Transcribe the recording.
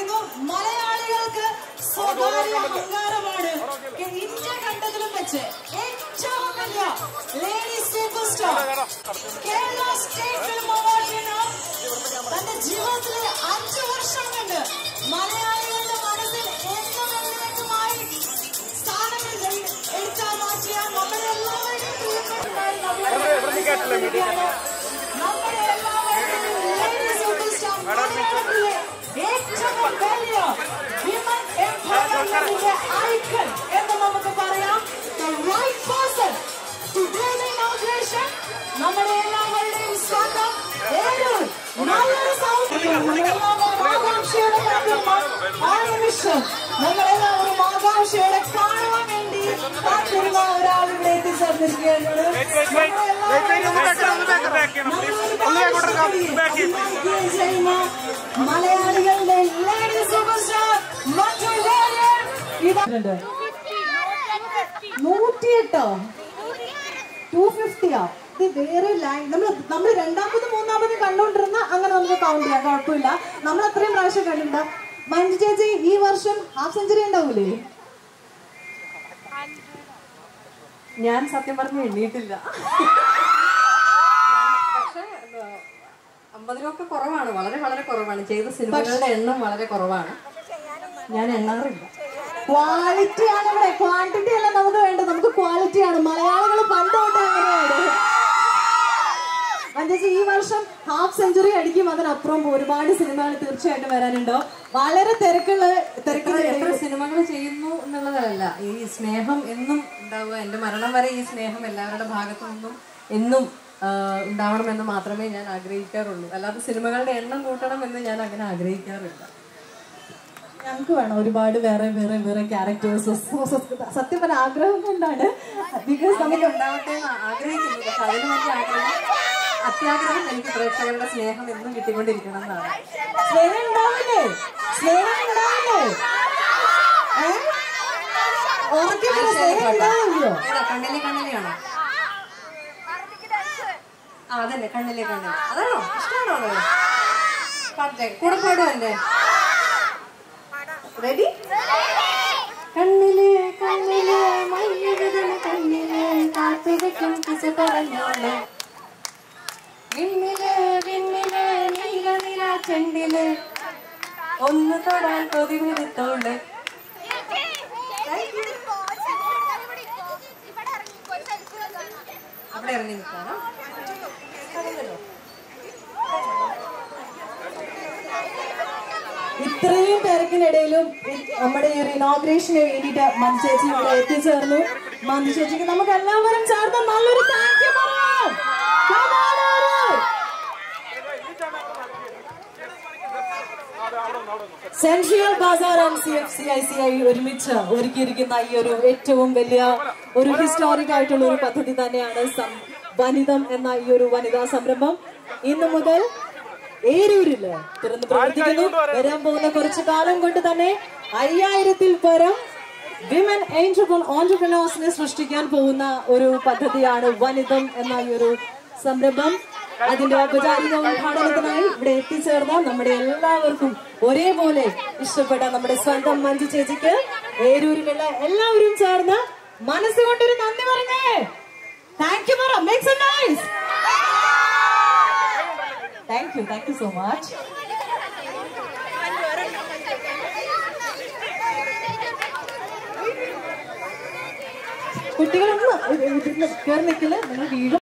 പറയുന്നു മലയാളികൾക്ക് സ്വകാര്യ അഹങ്കാരമാണ് ഇന്ത്യ കണ്ടതിലും വെച്ച് ഏറ്റവും വലിയ lady superstar Kerala state film award winner തന്റെ ജീവിതത്തിലെ അഞ്ചു വർഷം കൊണ്ട് മലയാളികളുടെ മനസ്സിൽ എന്നും എന്നേക്കുമായി സ്ഥാനങ്ങൾ എടുത്താൽ മാറ്റിയ നമ്മുടെ എല്ലാവരുടെയും പ്രിയപ്പെട്ടതായി നമ്മളെ നമ്മുടെ എല്ലാവരുടെയും ലേഡി സൂപ്പർ സ്റ്റാർ മലയാളത്തിലെ ഏറ്റവും വലിയ വിമൻ എംപവർമെന്റിന്റെ ഐക്കൺ എന്ന് നമുക്ക് പറയാം the right person to do the inauguration നമ്മുടെ എല്ലാവരുടെയും സ്വന്തം ഏഴൂർ നല്ലൊരു സൗണ്ട് നമ്മളെല്ലാവരും ആകാംക്ഷയോടെ കാത്തിരുന്ന ആ നിമിഷം നമ്മളെല്ലാവരും ആകാംക്ഷയോടെ കാണുവാൻ വേണ്ടി കാത്തിരുന്ന ഒരാൾ ഇവിടെ എത്തിച്ചേർന്നിരിക്കുകയാണ് മലയാളികളുടെ lady superstar Manju Warrier ഇതാ നൂറ്റിയെട്ടോ ടു ഫിഫ്റ്റിയാ ഇത് വേറെ ലൈൻ നമ്മൾ നമ്മൾ രണ്ടാമത് മൂന്നാമത് കണ്ടോണ്ടിരുന്ന അങ്ങനെ നമുക്ക് കൗണ്ട് ചെയ്യാം കുഴപ്പമില്ല നമ്മൾ അത്രയും പ്രാവശ്യം കണ്ടിട്ടുണ്ട് മഞ്ജു ചേച്ചി ഈ വർഷം ഹാഫ് സെഞ്ചുറി ഉണ്ടാവൂലേ ഞാൻ സത്യം പറഞ്ഞു എണ്ണീട്ടില്ല പക്ഷേ എന്താ, അമ്പതിലൊക്കെ കുറവാണ് വളരെ വളരെ കുറവാണ് ചെയ്ത സിനിമകളുടെ എണ്ണം വളരെ കുറവാണ് ഞാൻ എണ്ണാറില്ല ക്വാളിറ്റി ആണ് ഇവിടെ ക്വാണ്ടിറ്റി അല്ല നമുക്ക് വേണ്ടത് നമുക്ക് ക്വാളിറ്റി ആണ് മലയാളികൾ പണ്ടോട്ട് അങ്ങനെയാണ് മഞ്ചേച്ചി ഈ വർഷം ഹാഫ് സെഞ്ചുറി അടിക്കും അതിനപ്പുറം ഒരുപാട് സിനിമകൾ തീർച്ചയായിട്ടും വരാനുണ്ടോ വളരെ തിരക്കുള്ള തിരക്കുള്ള എത്ര സിനിമകൾ ചെയ്യുന്നു എന്നുള്ളതല്ല ഈ സ്നേഹം എന്നും ഉണ്ടാവുക എന്റെ മരണം വരെ ഈ സ്നേഹം എല്ലാവരുടെ ഭാഗത്തു നിന്നും എന്നും ആ, ഉണ്ടാവണമെന്ന് മാത്രമേ ഞാൻ ആഗ്രഹിക്കാറുള്ളൂ അല്ലാതെ സിനിമകളുടെ എണ്ണം കൂട്ടണം എന്ന് ഞാൻ അങ്ങനെ ആഗ്രഹിക്കാറില്ല ഞങ്ങൾക്ക് വേണം ഒരുപാട് വേറെ വേറെ വേറെ ക്യാരക്ടേഴ്സ് സത്യം പറഞ്ഞ ആഗ്രഹം കൊണ്ടാണ് ബിക്കോസ് അങ്ങനെ ഉണ്ടാവട്ടെ എന്ന് ആഗ്രഹിക്കുന്നു പക്ഷെ അതിന് വേണ്ടി ആഗ്രഹം അത്യാഗ്രഹം എനിക്ക് പ്രേക്ഷകരുടെ സ്നേഹം എന്നും കിട്ടിക്കൊണ്ടിരിക്കണം എന്നാണ് സ്നേഹം ഉണ്ടാവില്ലേ സ്നേഹം ഉണ്ടാവില്ലേ ഏ? ഉറക്കെ പറ, സ്നേഹം ഉണ്ടാവില്ലയോ ഏതാ കണ്ണിലെ കണ്ണിലെയാണോ ആ അതന്നെ കണ്ണിലെ കണ്ണിലെ അതാണോ ഇഷ്ടമാണോ അത് പാട്ടെ കൂടെ പാടും എന്റെ റെഡി കണ്ണിലെ കണ്ണിലെ മഞ്ഞിടുന്ന കണ്ണിലെ കാത്തിരിക്കും കിസ പറഞ്ഞോളെ വിണ്ണിലെ വിണ്ണിലെ നീല നില ചെണ്ടിലെ ഒന്ന് തൊടാൻ കൊതി വരുത്തോളെ അവിടെ ഇറങ്ങി നിൽക്കാനോ ഇത്രയും തിരക്കിനിടയിലും നമ്മുടെ ഈ ഒരു ഇനോഗ്രേഷന് വേണ്ടിയിട്ട് മനുചേച്ചി ഇവിടെ എത്തിച്ചേർന്നു മനുചേച്ചിക്ക് നമുക്ക് എല്ലാവരും ചേർന്ന് നല്ലൊരു താങ്ക് യു പറയാം Come on, ആര്? Central Bazaar and C F C I C I ഒരുമിച്ച് ഒരുക്കിയിരിക്കുന്ന ഈ ഒരു ഏറ്റവും വലിയ ഒരു ഹിസ്റ്റോറിക് ആയിട്ടുള്ള ഒരു പദ്ധതി തന്നെയാണ് സം- വനിതം എന്ന ഈ ഒരു വനിതാ സംരംഭം ഇന്നു മുതൽ ഏരൂരില് തുറന്ന് പ്രവർത്തിക്കുന്നു വരാൻ പോകുന്ന കുറച്ചു കാലം കൊണ്ട് തന്നെ അയ്യായിരത്തിൽ പരം വിമൻ ഓൺടർപ്രണേഴ്സിനെ സൃഷ്ടിക്കാൻ പോകുന്ന ഒരു പദ്ധതിയാണ് വനിതം എന്ന ഈ ഒരു സംരംഭം അതിന്റെ ഔപചാരിക ഉദ്ഘാടനത്തിനായി ഇവിടെ എത്തിച്ചേർന്ന നമ്മുടെ എല്ലാവർക്കും ഒരേപോലെ ഇഷ്ടപ്പെട്ട നമ്മുടെ സ്വന്തം മഞ്ജു ചേച്ചിക്ക് ഏരൂരിലുള്ള എല്ലാവരും ചേർന്ന് മനസ്സുകൊണ്ടൊരു നന്ദി പറഞ്ഞേ താങ്ക് യു പറ make some nice thank you thank you so much കുട്ടികളൊന്ന് കയറി നിൽക്കില്ല നിങ്ങൾ വീഴും